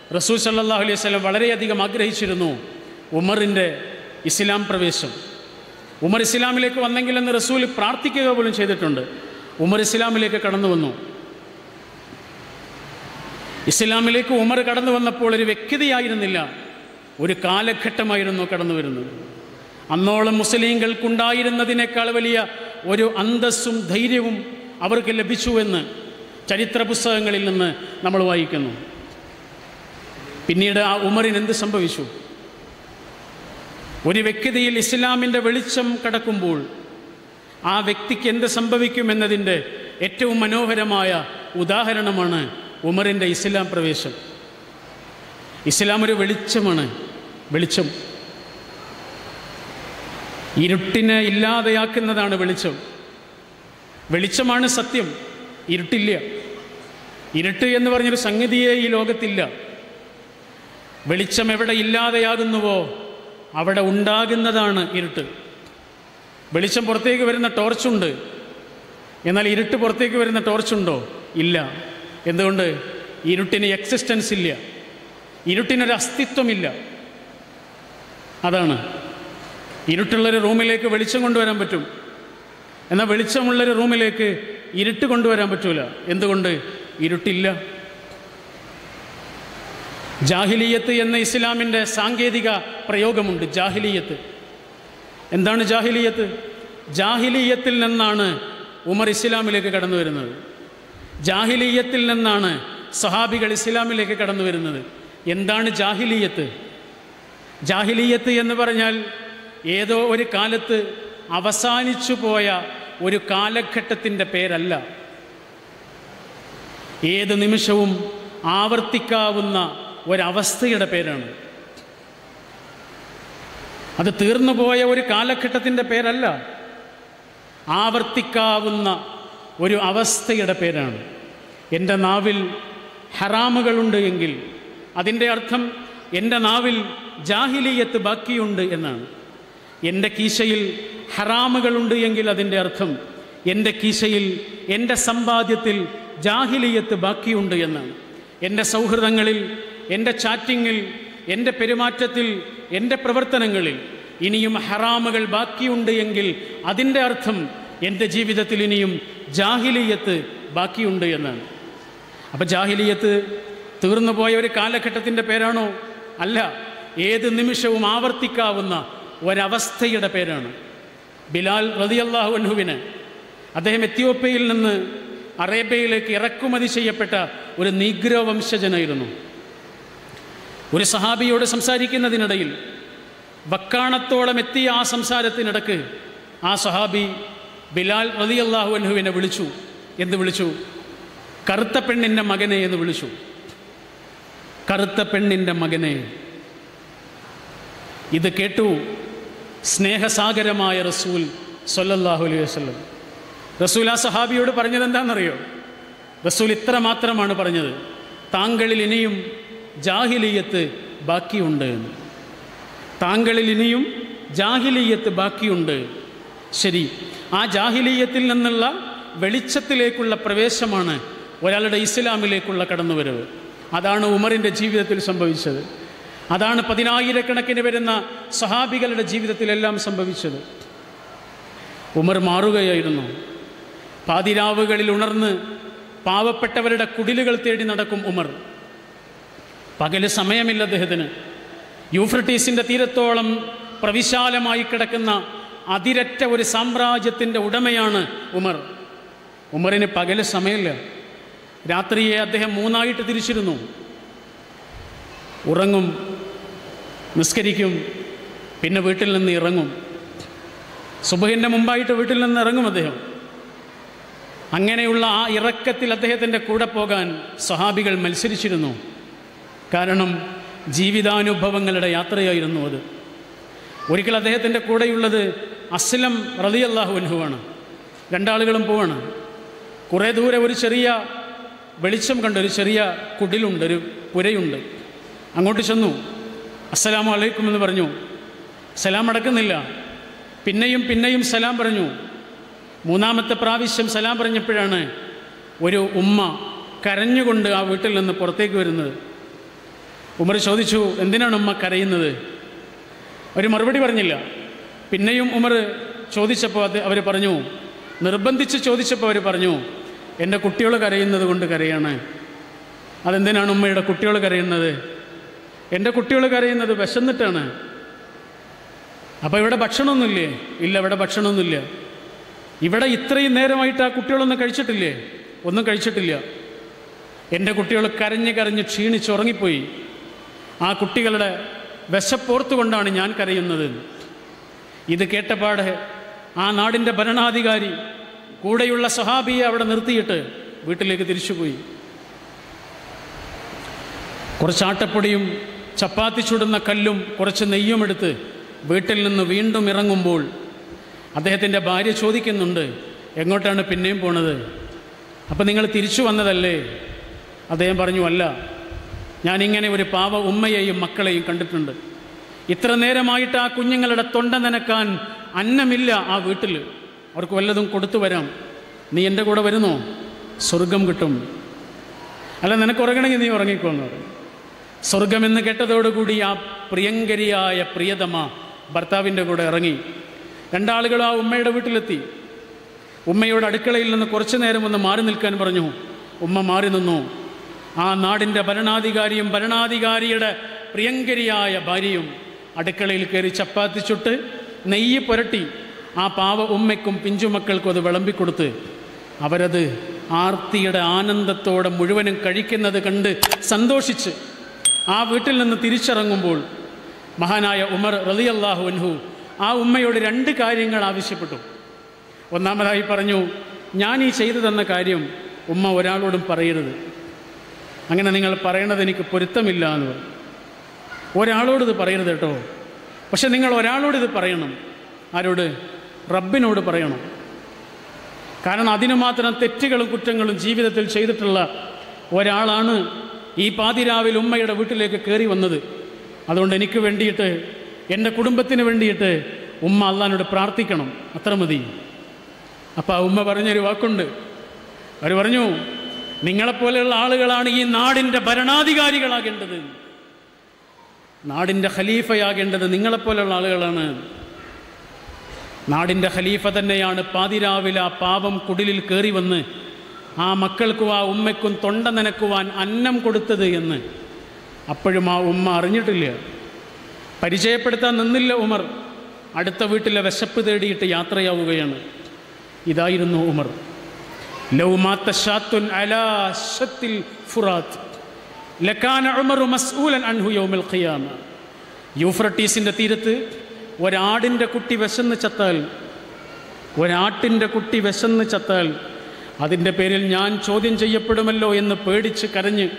റസൂൽ സല്ലല്ലാഹു അലൈഹി വസല്ലം വളരെയധികം ആഗ്രഹിച്ചിരുന്നു ഉമറിൻ്റെ ഇസ്ലാം പ്രവേശം ഉമർ ഇസ്ലാമിലേക്ക് വന്നെങ്കിലെന്ന് റസൂൽ പ്രാർത്ഥിക്കുക പോലും ചെയ്തിട്ടുണ്ട് ഉമർ ഇസ്ലാമിലേക്ക് കടന്നു വന്നു ഇസ്ലാമിലേക്ക് ഉമർ കടന്നു വന്നപ്പോൾ ഒരു വ്യക്തിയായിരുന്നില്ല ഒരു കാലഘട്ടമായിരുന്നു കടന്നു വരുന്നത് അന്നോളം മുസ്ലിങ്ങൾക്കുണ്ടായിരുന്നതിനേക്കാൾ വലിയ ഒരു അന്തസ്സും ധൈര്യവും അവർക്ക് ലഭിച്ചുവെന്ന് ചരിത്ര പുസ്തകങ്ങളിൽ നിന്ന് നമ്മൾ വായിക്കുന്നു പിന്നീട് ആ ഉമറിന് എന്ത് സംഭവിച്ചു ഒരു വ്യക്തിയിൽ ഇസ്ലാമിൻ്റെ വെളിച്ചം കടക്കുമ്പോൾ ആ വ്യക്തിക്ക് എന്ത് സംഭവിക്കുമെന്നതിൻ്റെ ഏറ്റവും മനോഹരമായ ഉദാഹരണമാണ് ഉമറിൻ്റെ ഇസ്ലാം പ്രവേശം ഇസ്ലാം ഒരു വെളിച്ചമാണ് വെളിച്ചം ഇരുട്ടിനെ ഇല്ലാതെയാക്കുന്നതാണ് വെളിച്ചം വെളിച്ചമാണ് സത്യം ഇരുട്ടില്ല ഇരുട്ട് എന്ന് പറഞ്ഞൊരു സംഗതിയേ ഈ ലോകത്തില്ല വെളിച്ചം എവിടെ ഇല്ലാതെയാകുന്നുവോ അവിടെ ഉണ്ടാകുന്നതാണ് ഇരുട്ട് വെളിച്ചം പുറത്തേക്ക് വരുന്ന ടോർച്ചുണ്ട് എന്നാൽ ഇരുട്ട് പുറത്തേക്ക് വരുന്ന ടോർച്ചുണ്ടോ ഇല്ല എന്തുകൊണ്ട് ഇരുട്ടിന് എക്സിസ്റ്റൻസ് ഇല്ല ഇരുട്ടിനൊരു അസ്തിത്വമില്ല അതാണ് ഇരുട്ടുള്ളൊരു റൂമിലേക്ക് വെളിച്ചം കൊണ്ടുവരാൻ പറ്റും എന്നാൽ വെളിച്ചമുള്ളൊരു റൂമിലേക്ക് ഇരുട്ട് കൊണ്ടുവരാൻ പറ്റൂല എന്തുകൊണ്ട് ഇരുട്ടില്ല ജാഹിലീയത്ത് എന്ന ഇസ്ലാമിൻ്റെ സാങ്കേതിക പ്രയോഗമുണ്ട് ജാഹിലീയത്ത് എന്താണ് ജാഹിലീയത്ത് ജാഹിലീയത്തിൽ നിന്നാണ് ഉമർ ഇസ്ലാമിലേക്ക് കടന്നു വരുന്നത് ജാഹിലീയത്തിൽ നിന്നാണ് സഹാബികൾ ഇസ്ലാമിലേക്ക് കടന്നു വരുന്നത് എന്താണ് ജാഹിലീയത്ത് ജാഹിലീയത്ത് എന്ന് പറഞ്ഞാൽ ഏതോ ഒരു കാലത്ത് അവസാനിച്ചു പോയ ഒരു കാലഘട്ടത്തിൻ്റെ പേരല്ല ഏത് നിമിഷവും ആവർത്തിക്കാവുന്ന ഒരവസ്ഥയുടെ പേരാണ് അത് തീർന്നുപോയ ഒരു കാലഘട്ടത്തിൻ്റെ പേരല്ല ആവർത്തിക്കാവുന്ന ഒരു അവസ്ഥയുടെ പേരാണ് എൻ്റെ നാവിൽ ഹറാമുകളുണ്ട് എങ്കിൽ അതിൻ്റെ അർത്ഥം എൻ്റെ നാവിൽ ജാഹിലീയത്ത് ബാക്കിയുണ്ട് എന്നാണ് എൻ്റെ കീശയിൽ ഹറാമുകളുണ്ട് എങ്കിൽ അതിൻ്റെ അർത്ഥം എൻ്റെ കീശയിൽ എൻ്റെ സമ്പാദ്യത്തിൽ ജാഹിലീയത്ത് ബാക്കിയുണ്ട് എന്നാണ് എൻ്റെ സൗഹൃദങ്ങളിൽ എൻ്റെ ചാറ്റിങ്ങിൽ എൻ്റെ പെരുമാറ്റത്തിൽ എൻ്റെ പ്രവർത്തനങ്ങളിൽ ഇനിയും ഹറാമുകൾ ബാക്കിയുണ്ട് എങ്കിൽ അതിൻ്റെ അർത്ഥം എൻ്റെ ജീവിതത്തിൽ ഇനിയും ജാഹിലീയത്ത് ബാക്കിയുണ്ട് എന്നാണ് അപ്പം ജാഹിലീയത്ത് തീർന്നു പോയ ഒരു കാലഘട്ടത്തിൻ്റെ പേരാണോ അല്ല ഏത് നിമിഷവും ആവർത്തിക്കാവുന്ന ഒരവസ്ഥയുടെ പേരാണ് ബിലാൽ റതിയല്ലാഹു അൻഹുവിന് അദ്ദേഹം എത്യോപ്യയിൽ നിന്ന് അറേബ്യയിലേക്ക് ഇറക്കുമതി ചെയ്യപ്പെട്ട ഒരു നീഗ്രോ വംശജനായിരുന്നു ഒരു സഹാബിയോട് സംസാരിക്കുന്നതിനിടയിൽ വക്കാണത്തോളം എത്തിയ ആ സംസാരത്തിനിടക്ക് ആ സഹാബി ബിലാൽ റതിയല്ലാഹു അൻഹുവിനെ വിളിച്ചു എന്ന് വിളിച്ചു കറുത്ത പെണ്ണിൻ്റെ മകനെ എന്ന് വിളിച്ചു കറുത്ത പെണ്ണിൻ്റെ മകനെ ഇത് കേട്ടു സ്നേഹസാഗരമായ റസൂൽ സൊല്ലല്ലാഹു അലൈഹി വസല്ലം റസൂൽ ആ സഹാബിയോട് പറഞ്ഞത് എന്താണെന്നറിയോ റസൂൽ ഇത്ര മാത്രമാണ് പറഞ്ഞത് താങ്കളിൽ ഇനിയും ജാഹിലീയത്ത് ബാക്കിയുണ്ട് എന്ന് താങ്കളിൽ ഇനിയും ജാഹിലീയത്ത് ബാക്കിയുണ്ട് ശരി ആ ജാഹിലീയത്തിൽ നിന്നുള്ള വെളിച്ചത്തിലേക്കുള്ള പ്രവേശമാണ് ഒരാളുടെ ഇസ്ലാമിലേക്കുള്ള കടന്നുവരവ് അതാണ് ഉമറിൻ്റെ ജീവിതത്തിൽ സംഭവിച്ചത് അതാണ് പതിനായിരക്കണക്കിന് വരുന്ന സഹാബികളുടെ ജീവിതത്തിലെല്ലാം സംഭവിച്ചത് ഉമർ മാറുകയായിരുന്നു പാതിരാവുകളിൽ ഉണർന്ന് പാവപ്പെട്ടവരുടെ കുടിലുകൾ തേടി നടക്കും ഉമർ പകല് സമയമില്ല അദ്ദേഹത്തിന് യൂഫ്രട്ടീസിൻ്റെ തീരത്തോളം പ്രവിശാലമായി കിടക്കുന്ന അതിരറ്റ ഒരു സാമ്രാജ്യത്തിൻ്റെ ഉടമയാണ് ഉമർ ഉമറിന് പകല് സമയമില്ല രാത്രിയെ അദ്ദേഹം മൂന്നായിട്ട് തിരിച്ചിരുന്നു ഉറങ്ങും നിസ്കരിക്കും പിന്നെ വീട്ടിൽ നിന്ന് ഇറങ്ങും സുബഹിൻ്റെ മുമ്പായിട്ട് വീട്ടിൽ നിന്ന് ഇറങ്ങും അദ്ദേഹം അങ്ങനെയുള്ള ആ ഇറക്കത്തിൽ അദ്ദേഹത്തിൻ്റെ കൂടെ പോകാൻ സഹാബികൾ മത്സരിച്ചിരുന്നു കാരണം ജീവിതാനുഭവങ്ങളുടെ യാത്രയായിരുന്നു അത് ഒരിക്കൽ അദ്ദേഹത്തിൻ്റെ കൂടെയുള്ളത് അസ്ലം റലിയല്ലാഹു അൻഹുവാണ് രണ്ടാളുകളും പോവാണ് കുറേ ദൂരെ ഒരു ചെറിയ വെളിച്ചം കണ്ട് ഒരു ചെറിയ കുടിലുണ്ട് ഒരു പുരയുണ്ട് അങ്ങോട്ട് ചെന്നു അസ്സലാമു അലൈക്കും എന്ന് പറഞ്ഞു സലാം അടക്കുന്നില്ല പിന്നെയും പിന്നെയും സലാം പറഞ്ഞു മൂന്നാമത്തെ പ്രാവശ്യം സലാം പറഞ്ഞപ്പോഴാണ് ഒരു ഉമ്മ കരഞ്ഞുകൊണ്ട് ആ വീട്ടിൽ നിന്ന് പുറത്തേക്ക് വരുന്നത് ഉമർ ചോദിച്ചു എന്തിനാണ് ഉമ്മ കരയുന്നത് അവർ മറുപടി പറഞ്ഞില്ല പിന്നെയും ഉമർ ചോദിച്ചപ്പോൾ അത് അവർ പറഞ്ഞു നിർബന്ധിച്ച് ചോദിച്ചപ്പോൾ അവർ പറഞ്ഞു എൻ്റെ കുട്ടികൾ കരയുന്നത് കൊണ്ട് കരയാണ് അതെന്തിനാണ് ഉമ്മയുടെ കുട്ടികൾ കരയുന്നത് എൻ്റെ കുട്ടികൾ കരയുന്നത് വിശന്നിട്ടാണ് അപ്പോൾ ഇവിടെ ഭക്ഷണമൊന്നുമില്ലേ ഇല്ല ഇവിടെ ഭക്ഷണമൊന്നുമില്ല ഇവിടെ ഇത്രയും നേരമായിട്ട് ആ കുട്ടികളൊന്നും കഴിച്ചിട്ടില്ലേ ഒന്നും കഴിച്ചിട്ടില്ല എൻ്റെ കുട്ടികൾ കരഞ്ഞ് കരഞ്ഞ് ക്ഷീണിച്ചുറങ്ങിപ്പോയി ആ കുട്ടികളുടെ വിശപ്പോർത്തുകൊണ്ടാണ് ഞാൻ കരയുന്നത് ഇത് കേട്ടപാട് ആ നാടിൻ്റെ ഭരണാധികാരി കൂടെയുള്ള സഹാബിയെ അവിടെ നിർത്തിയിട്ട് വീട്ടിലേക്ക് തിരിച്ചുപോയി കുറച്ച് ആട്ടപ്പൊടിയും ചപ്പാത്തി ചുടുന്ന കല്ലും കുറച്ച് നെയ്യും എടുത്ത് വീട്ടിൽ നിന്ന് വീണ്ടും ഇറങ്ങുമ്പോൾ അദ്ദേഹത്തിൻ്റെ ഭാര്യ ചോദിക്കുന്നുണ്ട് എങ്ങോട്ടാണ് പിന്നെയും പോണത് അപ്പം നിങ്ങൾ തിരിച്ചു വന്നതല്ലേ അദ്ദേഹം പറഞ്ഞു അല്ല ഞാനിങ്ങനെ ഒരു പാവ ഉമ്മയെയും മക്കളെയും കണ്ടിട്ടുണ്ട് ഇത്ര നേരമായിട്ട് ആ കുഞ്ഞുങ്ങളുടെ തൊണ്ട നനക്കാൻ അന്നമില്ല ആ വീട്ടിൽ അവർക്ക് വല്ലതും കൊടുത്തു വരാം നീ എൻ്റെ കൂടെ വരുന്നോ സ്വർഗം കിട്ടും അല്ല നിനക്ക് ഉറങ്ങണമെങ്കിൽ നീ ഉറങ്ങിക്കോന്ന് പറയും സ്വർഗമെന്ന് കേട്ടതോടുകൂടി ആ പ്രിയങ്കരിയായ പ്രിയതമ ഭർത്താവിൻ്റെ കൂടെ ഇറങ്ങി രണ്ടാളുകൾ ആ ഉമ്മയുടെ വീട്ടിലെത്തി ഉമ്മയോട് അടുക്കളയിൽ നിന്ന് കുറച്ചു നേരം ഒന്ന് മാറി നിൽക്കാൻ പറഞ്ഞു ഉമ്മ മാറി നിന്നു ആ നാടിൻ്റെ ഭരണാധികാരിയും ഭരണാധികാരിയുടെ പ്രിയങ്കരിയായ ഭാര്യയും അടുക്കളയിൽ കയറി ചപ്പാത്തി ചുട്ട് നെയ്യ് പുരട്ടി ആ പാവ ഉമ്മയ്ക്കും പിഞ്ചുമക്കൾക്കും അത് വിളമ്പിക്കൊടുത്ത് അവരത് ആർത്തിയുടെ ആനന്ദത്തോടെ മുഴുവനും കഴിക്കുന്നത് കണ്ട് സന്തോഷിച്ച് ആ വീട്ടിൽ നിന്ന് തിരിച്ചിറങ്ങുമ്പോൾ മഹാനായ ഉമർ റളിയല്ലാഹു അൻഹു ആ ഉമ്മയോട് രണ്ട് കാര്യങ്ങൾ ആവശ്യപ്പെട്ടു ഒന്നാമതായി പറഞ്ഞു ഞാൻ ഈ ചെയ്തു തന്ന കാര്യം ഉമ്മ ഒരാളോടും പറയരുത് അങ്ങനെ നിങ്ങൾ പറയണത് എനിക്ക് പൊരുത്തമില്ല എന്ന് പറഞ്ഞു ഒരാളോട് ഇത് പറയരുത് കേട്ടോ പക്ഷെ നിങ്ങൾ ഒരാളോട് ഇത് പറയണം ആരോട് റബ്ബിനോട് പറയണം കാരണം അതിനു മാത്രം തെറ്റുകളും കുറ്റങ്ങളും ജീവിതത്തിൽ ചെയ്തിട്ടുള്ള ഒരാളാണ് ഈ പാതിരാവിൽ ഉമ്മയുടെ വീട്ടിലേക്ക് കയറി വന്നത് അതുകൊണ്ട് എനിക്ക് വേണ്ടിയിട്ട് എൻ്റെ കുടുംബത്തിന് വേണ്ടിയിട്ട് ഉമ്മ അള്ളഹാനോട് പ്രാർത്ഥിക്കണം അത്ര മതി അപ്പോൾ ആ ഉമ്മ പറഞ്ഞൊരു വാക്കുണ്ട് അവർ പറഞ്ഞു നിങ്ങളെപ്പോലെയുള്ള ആളുകളാണ് ഈ നാടിൻ്റെ ഭരണാധികാരികളാകേണ്ടത് നാടിൻ്റെ ഖലീഫയാകേണ്ടത് നിങ്ങളെപ്പോലെയുള്ള ആളുകളാണ് നാടിൻ്റെ ഖലീഫ തന്നെയാണ് പാതിരാവില പാപം കുടിലിൽ കയറി വന്ന് ആ മക്കൾക്കും ആ ഉമ്മയ്ക്കും തൊണ്ട നനക്കുവാൻ അന്നം കൊടുത്തത് എന്ന് അപ്പോഴും ആ ഉമ്മ അറിഞ്ഞിട്ടില്ല പരിചയപ്പെടുത്താൻ നിന്നില്ല ഉമർ അടുത്ത വീട്ടിലെ വിശപ്പ് തേടിയിട്ട് യാത്രയാവുകയാണ് ഇതായിരുന്നു ഉമർ ലൗമാത്ത ഷാത്തുൻ അലാ ഷത്തിൽ ഫുറാത്ത് ലക്കാന ഉമറു മസ്ഊലൻ അൻഹു യൗമിൽ ഖിയാമ യൂഫ്രട്ടീസിൻ്റെ തീരത്ത് ഒരാടിൻ്റെ കുട്ടി വിശന്ന് ചത്താൽ ഒരാട്ടിൻ്റെ കുട്ടി വിശന്ന് ചത്താൽ അതിൻ്റെ പേരിൽ ഞാൻ ചോദ്യം ചെയ്യപ്പെടുമല്ലോ എന്ന് പേടിച്ച് കരഞ്ഞ്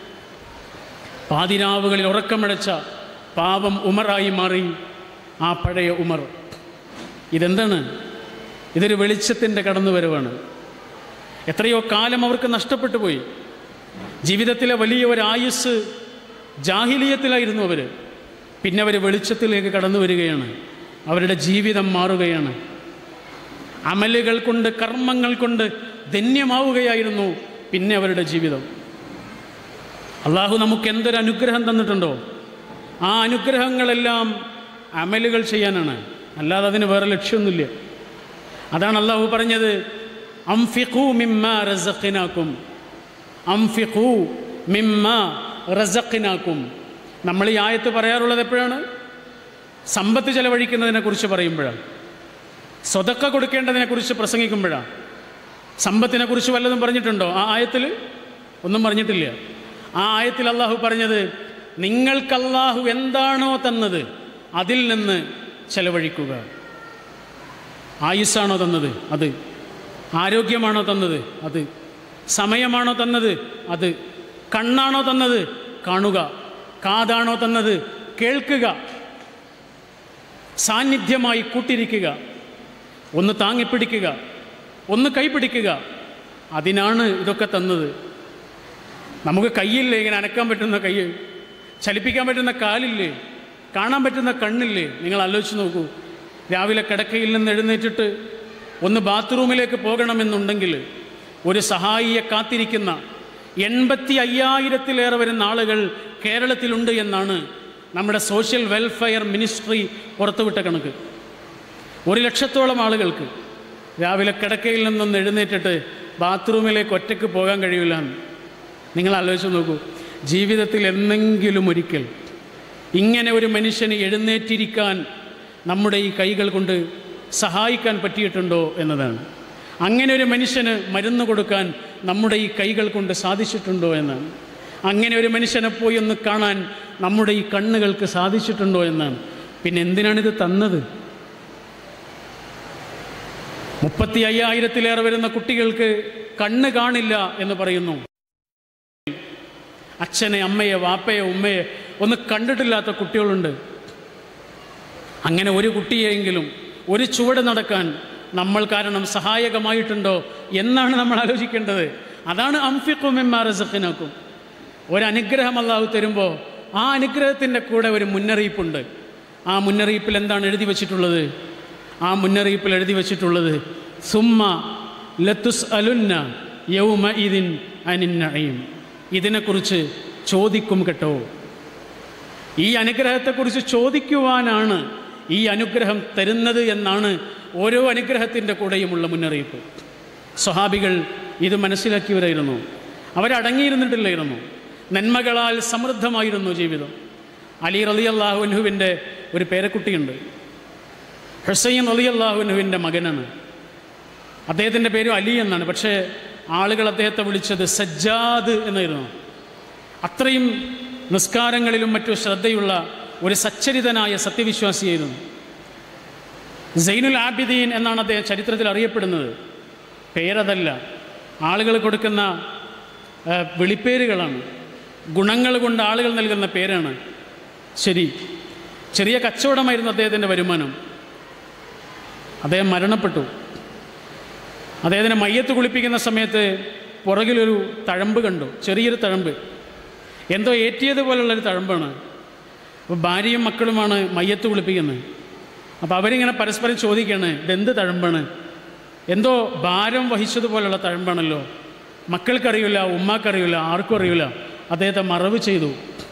പാതിരാവുകളിൽ ഉറക്കമിഴച്ച പാവം ഉമറായി മാറി ആ പഴയ ഉമർ ഇതെന്താണ് ഇതൊരു വെളിച്ചത്തിൻ്റെ കടന്നുവരവാണ് എത്രയോ കാലം അവർക്ക് നഷ്ടപ്പെട്ടു പോയി ജീവിതത്തിലെ വലിയ ഒരു ആയുസ് ജാഹിലീയത്തിലായിരുന്നു അവർ പിന്നെ അവർ വെളിച്ചത്തിലേക്ക് കടന്നു വരികയാണ് അവരുടെ ജീവിതം മാറുകയാണ് അമലുകൾ കൊണ്ട് കർമ്മങ്ങൾ കൊണ്ട് ധന്യമാവുകയായിരുന്നു പിന്നെ അവരുടെ ജീവിതം അള്ളാഹു നമുക്ക് എന്തൊരു അനുഗ്രഹം തന്നിട്ടുണ്ടോ ആ അനുഗ്രഹങ്ങളെല്ലാം അമലുകൾ ചെയ്യാനാണ് അല്ലാതെ അതിന് വേറെ ലക്ഷ്യമൊന്നുമില്ല അതാണ് അള്ളാഹു പറഞ്ഞത് അംഫിഖു മിമ്മ റസഖിനാക്കും അംഫിഖു മിമ്മ റസഖിനാക്കും നമ്മൾ ഈ ആയത്ത് പറയാറുള്ളത് എപ്പോഴാണ് സമ്പത്ത് ചെലവഴിക്കുന്നതിനെ കുറിച്ച് പറയുമ്പോഴാണ് സ്വതക്ക കൊടുക്കേണ്ടതിനെ കുറിച്ച് പ്രസംഗിക്കുമ്പോഴാണ് സമ്പത്തിനെ കുറിച്ച് വല്ലതും പറഞ്ഞിട്ടുണ്ടോ ആ ആയത്തിൽ ഒന്നും പറഞ്ഞിട്ടില്ല ആ ആയത്തിൽ അള്ളാഹു പറഞ്ഞത് നിങ്ങൾക്ക് അള്ളാഹു എന്താണോ തന്നത് അതിൽ നിന്ന് ചെലവഴിക്കുക ആയുസ്സാണോ തന്നത് അത് ആരോഗ്യമാണോ തന്നത് അത് സമയമാണോ തന്നത് അത് കണ്ണാണോ തന്നത് കാണുക കാതാണോ തന്നത് കേൾക്കുക സാന്നിധ്യമായി കൂട്ടിരിക്കുക ഒന്ന് താങ്ങിപ്പിടിക്കുക ഒന്ന് കൈപിടിക്കുക അതിനാണ് ഇതൊക്കെ തന്നത് നമുക്ക് കൈയില്ലേ ഇങ്ങനെ അനക്കാൻ പറ്റുന്ന കൈ ചലിപ്പിക്കാൻ പറ്റുന്ന കാലില്ലേ കാണാൻ പറ്റുന്ന കണ്ണില്ലേ നിങ്ങൾ ആലോചിച്ച് നോക്കൂ രാവിലെ കിടക്കയിൽ നിന്ന് എഴുന്നേറ്റിട്ട് ഒന്ന് ബാത്റൂമിലേക്ക് പോകണമെന്നുണ്ടെങ്കിൽ ഒരു സഹായിയെ കാത്തിരിക്കുന്ന എൺപത്തി അയ്യായിരത്തിലേറെ വരുന്ന ആളുകൾ കേരളത്തിലുണ്ട് എന്നാണ് നമ്മുടെ സോഷ്യൽ വെൽഫെയർ മിനിസ്ട്രി പുറത്തുവിട്ട കണക്ക് ഒരു ലക്ഷത്തോളം ആളുകൾക്ക് രാവിലെ കിടക്കയിൽ നിന്നൊന്ന് എഴുന്നേറ്റിട്ട് ബാത്റൂമിലേക്ക് ഒറ്റയ്ക്ക് പോകാൻ കഴിയില്ല എന്ന്. നിങ്ങൾ ആലോചിച്ച് നോക്കൂ ജീവിതത്തിൽ എന്നെങ്കിലും ഒരിക്കൽ ഇങ്ങനെ ഒരു മനുഷ്യന് എഴുന്നേറ്റിരിക്കാൻ നമ്മുടെ ഈ കൈകൾ കൊണ്ട് സഹായിക്കാൻ പറ്റിയിട്ടുണ്ടോ എന്നതാണ് അങ്ങനെ ഒരു മനുഷ്യന് മരുന്ന് കൊടുക്കാൻ നമ്മുടെ ഈ കൈകൾ കൊണ്ട് സാധിച്ചിട്ടുണ്ടോ എന്നാണ് അങ്ങനെ ഒരു മനുഷ്യനെ പോയി ഒന്ന് കാണാൻ നമ്മുടെ ഈ കണ്ണുകൾക്ക് സാധിച്ചിട്ടുണ്ടോ എന്നാണ് പിന്നെ എന്തിനാണിത് തന്നത് മുപ്പത്തി അയ്യായിരത്തിലേറെ വരുന്ന കുട്ടികൾക്ക് കണ്ണ് കാണില്ല എന്ന് പറയുന്നു അച്ഛനെ അമ്മയെ വാപ്പയെ ഉമ്മയെ ഒന്ന് കണ്ടിട്ടില്ലാത്ത കുട്ടികളുണ്ട് അങ്ങനെ ഒരു കുട്ടിയെങ്കിലും ഒരു ചുവട് നടക്കാൻ നമ്മൾ കാരണം സഹായകമായിട്ടുണ്ടോ എന്നാണ് നമ്മൾ ആലോചിക്കേണ്ടത് അതാണ് അംഫിക്കുമെമ്മാറസക്കിനാക്കും ഒരനുഗ്രഹം അള്ളാഹു തരുമ്പോൾ ആ അനുഗ്രഹത്തിൻ്റെ കൂടെ ഒരു മുന്നറിയിപ്പുണ്ട് ആ മുന്നറിയിപ്പിൽ എന്താണ് എഴുതി വച്ചിട്ടുള്ളത് ആ മുന്നറിയിപ്പിൽ എഴുതി വച്ചിട്ടുള്ളത് സുമ്മ ലത്തുസ് അലുന്ന യൗമ ഇതിൻ അനിന്നയും ഇതിനെക്കുറിച്ച് ചോദിക്കും കേട്ടോ ഈ അനുഗ്രഹത്തെക്കുറിച്ച് ചോദിക്കുവാനാണ് ഈ അനുഗ്രഹം തരുന്നത് എന്നാണ് ഓരോ അനുഗ്രഹത്തിൻ്റെ കൂടെയുമുള്ള മുന്നറിയിപ്പ് സ്വഹാബികൾ ഇത് മനസ്സിലാക്കിയവരായിരുന്നു അവരടങ്ങിയിരുന്നിട്ടില്ലായിരുന്നു നന്മകളാൽ സമൃദ്ധമായിരുന്നു ജീവിതം അലി റലി അള്ളാഹുനുവിൻ്റെ ഒരു പേരക്കുട്ടിയുണ്ട് ഹുസൈൻ അലി അള്ളാഹുനുവിൻ്റെ മകനാണ് അദ്ദേഹത്തിൻ്റെ പേര് അലി എന്നാണ് പക്ഷേ ആളുകൾ അദ്ദേഹത്തെ വിളിച്ചത് സജ്ജാദ് എന്നായിരുന്നു അത്രയും നിസ്കാരങ്ങളിലും മറ്റു ശ്രദ്ധയുള്ള ഒരു സച്ചരിതനായ സത്യവിശ്വാസിയായിരുന്നു സൈനുൽ ആബിദീൻ എന്നാണ് അദ്ദേഹം ചരിത്രത്തിൽ അറിയപ്പെടുന്നത് പേരതല്ല ആളുകൾ കൊടുക്കുന്ന ആ, വിളിപ്പേരുകളാണ് ഗുണങ്ങൾ കൊണ്ട് ആളുകൾ നൽകുന്ന പേരാണ് ശരി ചെറിയ കച്ചവടമായിരുന്നു അദ്ദേഹത്തിൻ്റെ വരുമാനം അദ്ദേഹം മരണപ്പെട്ടു അദ്ദേഹത്തിനെ മയ്യത്ത് കുളിപ്പിക്കുന്ന സമയത്ത് പുറകിലൊരു തഴമ്പ് കണ്ടു ചെറിയൊരു തഴമ്പ് എന്തോ ഏറ്റിയതുപോലുള്ളൊരു തഴമ്പാണ് അപ്പോൾ ഭാര്യയും മക്കളുമാണ് മയ്യത്ത് കുളിപ്പിക്കുന്നത് അപ്പോൾ അവരിങ്ങനെ പരസ്പരം ചോദിക്കുകയാണ് ഇതെന്ത് തഴമ്പാണ് എന്തോ ഭാരം വഹിച്ചതുപോലുള്ള തഴമ്പാണല്ലോ മക്കൾക്കറിയില്ല ഉമ്മാക്കറിയില്ല ആർക്കും അറിയില്ല അദ്ദേഹത്തെ മറവ് ചെയ്തു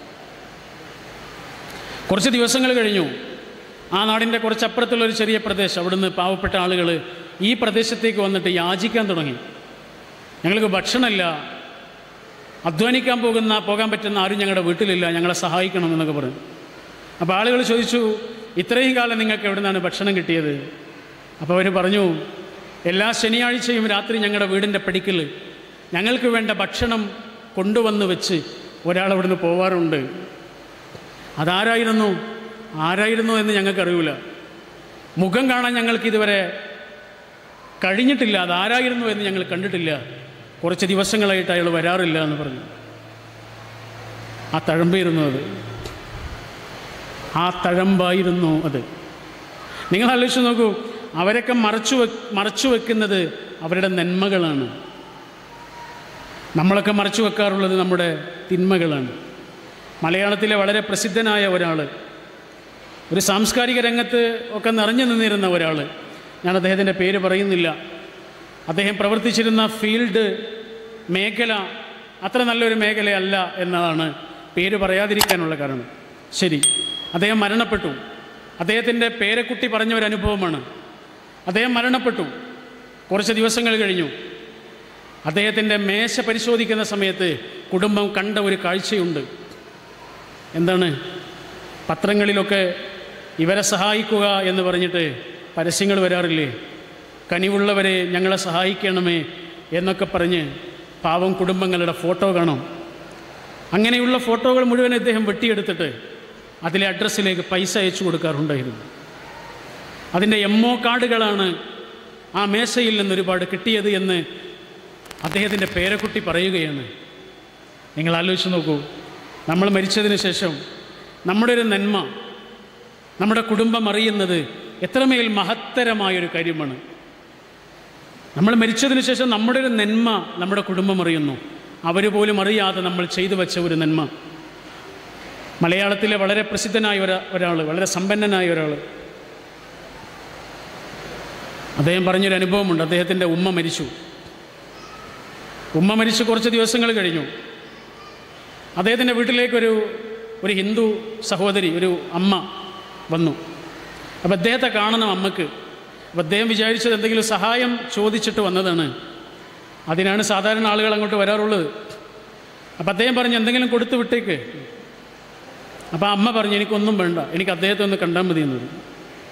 കുറച്ച് ദിവസങ്ങൾ കഴിഞ്ഞു ആ നാടിൻ്റെ കുറച്ചപ്പുറത്തുള്ള ഒരു ചെറിയ പ്രദേശം അവിടുന്ന് പാവപ്പെട്ട ആളുകൾ ഈ പ്രദേശത്തേക്ക് വന്നിട്ട് യാചിക്കാൻ തുടങ്ങി ഞങ്ങൾക്ക് ഭക്ഷണമില്ല അധ്വാനിക്കാൻ പോകുന്ന പോകാൻ പറ്റുന്ന ആരും ഞങ്ങളുടെ വീട്ടിലില്ല ഞങ്ങളെ സഹായിക്കണം എന്നൊക്കെ പറഞ്ഞു അപ്പോൾ ആളുകൾ ചോദിച്ചു ഇത്രയും കാലം നിങ്ങൾക്ക് എവിടെ നിന്നാണ് ഭക്ഷണം കിട്ടിയത് അപ്പോൾ അവർ പറഞ്ഞു എല്ലാ ശനിയാഴ്ചയും രാത്രി ഞങ്ങളുടെ വീടിൻ്റെ പടിക്കൽ ഞങ്ങൾക്ക് വേണ്ട ഭക്ഷണം കൊണ്ടുവന്ന് വെച്ച് ഒരാൾ അവിടുന്ന് പോവാറുണ്ട് അതാരായിരുന്നു ആരായിരുന്നു എന്ന് ഞങ്ങൾക്കറിയില്ല മുഖം കാണാൻ ഞങ്ങൾക്ക് ഇതുവരെ കഴിഞ്ഞിട്ടില്ല അതാരായിരുന്നു എന്ന് ഞങ്ങൾ കണ്ടിട്ടില്ല കുറച്ച് ദിവസങ്ങളായിട്ട് അയാൾ വരാറില്ല എന്ന് പറഞ്ഞു ആ തഴമ്പായിരുന്നു അത് ആ തഴമ്പായിരുന്നു അത് നിങ്ങൾ ആലോചിച്ച് നോക്കൂ അവരൊക്കെ മറച്ചു വെ മറച്ചു വെക്കുന്നത് അവരുടെ നന്മകളാണ് നമ്മളൊക്കെ മറച്ചു വെക്കാറുള്ളത് നമ്മുടെ തിന്മകളാണ് മലയാളത്തിലെ വളരെ പ്രസിദ്ധനായ ഒരാൾ ഒരു സാംസ്കാരിക രംഗത്ത് ഒക്കെ നിറഞ്ഞു നിന്നിരുന്ന ഒരാൾ ഞാൻ അദ്ദേഹത്തിൻ്റെ പേര് പറയുന്നില്ല അദ്ദേഹം പ്രവർത്തിച്ചിരുന്ന ഫീൽഡ് മേഖല അത്ര നല്ലൊരു മേഖലയല്ല എന്നതാണ് പേര് പറയാതിരിക്കാനുള്ള കാരണം ശരി അദ്ദേഹം മരണപ്പെട്ടു അദ്ദേഹത്തിൻ്റെ പേരക്കുട്ടി പറഞ്ഞ ഒരു അനുഭവമാണ് അദ്ദേഹം മരണപ്പെട്ടു കുറച്ച് ദിവസങ്ങൾ കഴിഞ്ഞു അദ്ദേഹത്തിൻ്റെ മേശ പരിശോധിക്കുന്ന സമയത്ത് കുടുംബം കണ്ട ഒരു കാഴ്ചയുണ്ട് എന്താണ് പത്രങ്ങളിലൊക്കെ ഇവരെ സഹായിക്കുക എന്ന് പറഞ്ഞിട്ട് പരസ്യങ്ങൾ വരാറില്ലേ കനിവുള്ളവരെ ഞങ്ങളെ സഹായിക്കണമേ എന്നൊക്കെ പറഞ്ഞ് പാവം കുടുംബങ്ങളുടെ ഫോട്ടോ കാണും അങ്ങനെയുള്ള ഫോട്ടോകൾ മുഴുവൻ ഇദ്ദേഹം വെട്ടിയെടുത്തിട്ട് അതിലെ അഡ്രസ്സിലേക്ക് പൈസ അയച്ചു കൊടുക്കാറുണ്ടായിരുന്നു അതിൻ്റെ എം ഒ കാർഡുകളാണ് ആ മേശയിൽ നിന്ന് ഒരുപാട് കിട്ടിയത് എന്ന് അദ്ദേഹത്തിൻ്റെ പേരക്കുട്ടി പറയുകയാണ് നിങ്ങൾ ആലോചിച്ച് നോക്കൂ നമ്മൾ മരിച്ചതിന് ശേഷം നമ്മുടെ ഒരു നന്മ നമ്മുടെ കുടുംബം അറിയുന്നത് എത്രമേൽ മഹത്തരമായൊരു കാര്യമാണ് നമ്മൾ മരിച്ചതിന് ശേഷം നമ്മുടെ ഒരു നന്മ നമ്മുടെ കുടുംബം അറിയുന്നു അവർ പോലും അറിയാതെ നമ്മൾ ചെയ്തു വെച്ച ഒരു നന്മ മലയാളത്തിലെ വളരെ പ്രസിദ്ധനായ ഒരാ ഒരാൾ വളരെ സമ്പന്നനായ ഒരാൾ അദ്ദേഹം പറഞ്ഞൊരു അനുഭവമുണ്ട് അദ്ദേഹത്തിൻ്റെ ഉമ്മ മരിച്ചു ഉമ്മ മരിച്ച് കുറച്ച് ദിവസങ്ങൾ കഴിഞ്ഞു അദ്ദേഹത്തിൻ്റെ വീട്ടിലേക്കൊരു ഒരു ഹിന്ദു സഹോദരി ഒരു അമ്മ വന്നു അപ്പോൾ അദ്ദേഹത്തെ കാണണം അമ്മക്ക് അപ്പോൾ അദ്ദേഹം വിചാരിച്ചത് എന്തെങ്കിലും സഹായം ചോദിച്ചിട്ട് വന്നതാണ് അതിനാണ് സാധാരണ ആളുകൾ അങ്ങോട്ട് വരാറുള്ളത് അപ്പം അദ്ദേഹം പറഞ്ഞു എന്തെങ്കിലും കൊടുത്തു വിട്ടേക്ക് അപ്പം അമ്മ പറഞ്ഞു എനിക്കൊന്നും വേണ്ട എനിക്ക് അദ്ദേഹത്തെ ഒന്ന് കണ്ടാൽ മതി എന്ന് പറഞ്ഞു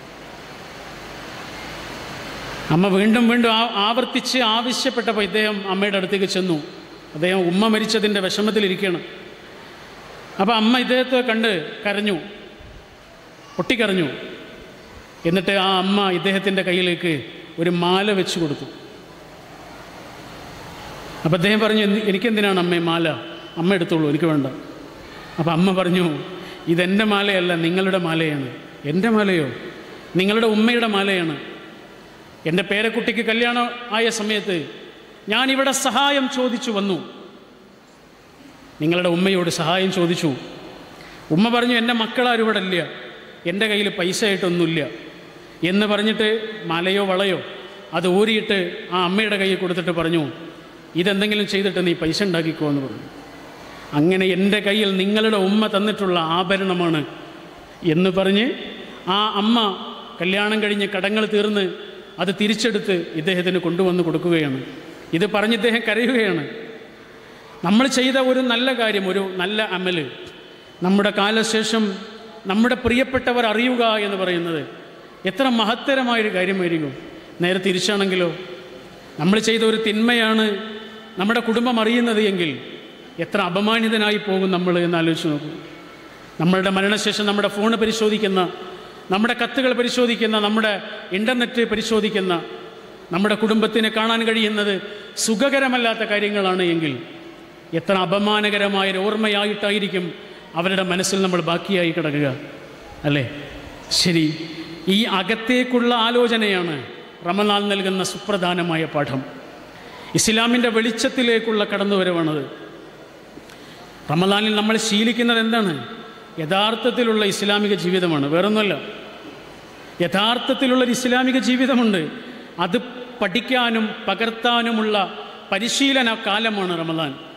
അമ്മ വീണ്ടും വീണ്ടും ആ ആവർത്തിച്ച് ആവശ്യപ്പെട്ടപ്പോൾ ഇദ്ദേഹം അമ്മയുടെ അടുത്തേക്ക് ചെന്നു അദ്ദേഹം ഉമ്മ മരിച്ചതിൻ്റെ വിഷമത്തിലിരിക്കുകയാണ് അപ്പോൾ അമ്മ ഇദ്ദേഹത്തെ കണ്ട് കരഞ്ഞു പൊട്ടിക്കരഞ്ഞു എന്നിട്ട് ആ അമ്മ ഇദ്ദേഹത്തിൻ്റെ കയ്യിലേക്ക് ഒരു മാല വെച്ച് കൊടുത്തു അപ്പം അദ്ദേഹം പറഞ്ഞു "എന്ത്- എനിക്കെന്തിനാണ് അമ്മേ മാല അമ്മ എടുത്തോളൂ എനിക്ക് വേണ്ട അപ്പം അമ്മ പറഞ്ഞു ഇതെൻ്റെ മാലയല്ല നിങ്ങളുടെ മാലയാണ് എൻ്റെ മാലയോ നിങ്ങളുടെ ഉമ്മയുടെ മാലയാണ് എൻ്റെ പേരക്കുട്ടിക്ക് കല്യാണം ആയ സമയത്ത് ഞാനിവിടെ സഹായം ചോദിച്ചു വന്നു നിങ്ങളുടെ ഉമ്മയോട് സഹായം ചോദിച്ചു ഉമ്മ പറഞ്ഞു എൻ്റെ മക്കളാരും ഇവിടെ ഇല്ല എൻ്റെ കയ്യിൽ പൈസ ആയിട്ടൊന്നുമില്ല എന്ന് പറഞ്ഞിട്ട് മലയോ വളയോ അത് ഊരിയിട്ട് ആ അമ്മയുടെ കയ്യിൽ കൊടുത്തിട്ട് പറഞ്ഞു ഇതെന്തെങ്കിലും ചെയ്തിട്ട് നീ പൈസ ഉണ്ടാക്കിക്കോ എന്ന് പറഞ്ഞു അങ്ങനെ എൻ്റെ കയ്യിൽ നിങ്ങളുടെ ഉമ്മ തന്നിട്ടുള്ള ആഭരണമാണ് എന്ന് പറഞ്ഞ് ആ അമ്മ കല്യാണം കഴിഞ്ഞ് കടങ്ങൾ തീർന്ന് അത് തിരിച്ചെടുത്ത് ഇദ്ദേഹത്തിന് കൊണ്ടുവന്ന് കൊടുക്കുകയാണ് ഇത് പറഞ്ഞ് ഇദ്ദേഹം കരയുകയാണ് നമ്മൾ ചെയ്ത ഒരു നല്ല കാര്യം ഒരു നല്ല അമല് നമ്മുടെ കാലശേഷം നമ്മുടെ പ്രിയപ്പെട്ടവർ അറിയുക എന്ന് പറയുന്നത് എത്ര മഹത്തരമായൊരു കാര്യമായിരിക്കും നേരെ തിരിച്ചാണെങ്കിലോ നമ്മൾ ചെയ്ത ഒരു തിന്മയാണ് നമ്മുടെ കുടുംബം അറിയുന്നത് എങ്കിൽ എത്ര അപമാനിതനായി പോകും നമ്മൾ എന്ന് ആലോചിച്ച് നോക്കൂ നമ്മളുടെ മരണശേഷം നമ്മുടെ ഫോൺ പരിശോധിക്കുന്ന നമ്മുടെ കത്തുകൾ പരിശോധിക്കുന്ന നമ്മുടെ ഇൻ്റർനെറ്റ് പരിശോധിക്കുന്ന നമ്മുടെ കുടുംബത്തിനെ കാണാൻ കഴിയുന്നത് സുഖകരമല്ലാത്ത കാര്യങ്ങളാണ് എങ്കിൽ എത്ര അപമാനകരമായ ഒരു ഓർമ്മയായിട്ടായിരിക്കും അവരുടെ മനസ്സിൽ നമ്മൾ ബാക്കിയായി കിടക്കുക അല്ലേ ശരി ഈ അകത്തേക്കുള്ള ആലോചനയാണ് റമലാൽ നൽകുന്ന സുപ്രധാനമായ പാഠം ഇസ്ലാമിൻ്റെ വെളിച്ചത്തിലേക്കുള്ള കടന്നുവരവാണത് റമലാനിൽ നമ്മൾ ശീലിക്കുന്നത് എന്താണ് യഥാർത്ഥത്തിലുള്ള ഇസ്ലാമിക ജീവിതമാണ് വേറൊന്നുമല്ല യഥാർത്ഥത്തിലുള്ളൊരു ഇസ്ലാമിക ജീവിതമുണ്ട് അത് പഠിക്കാനും പകർത്താനുമുള്ള പരിശീലന കാലമാണ് റമദാൻ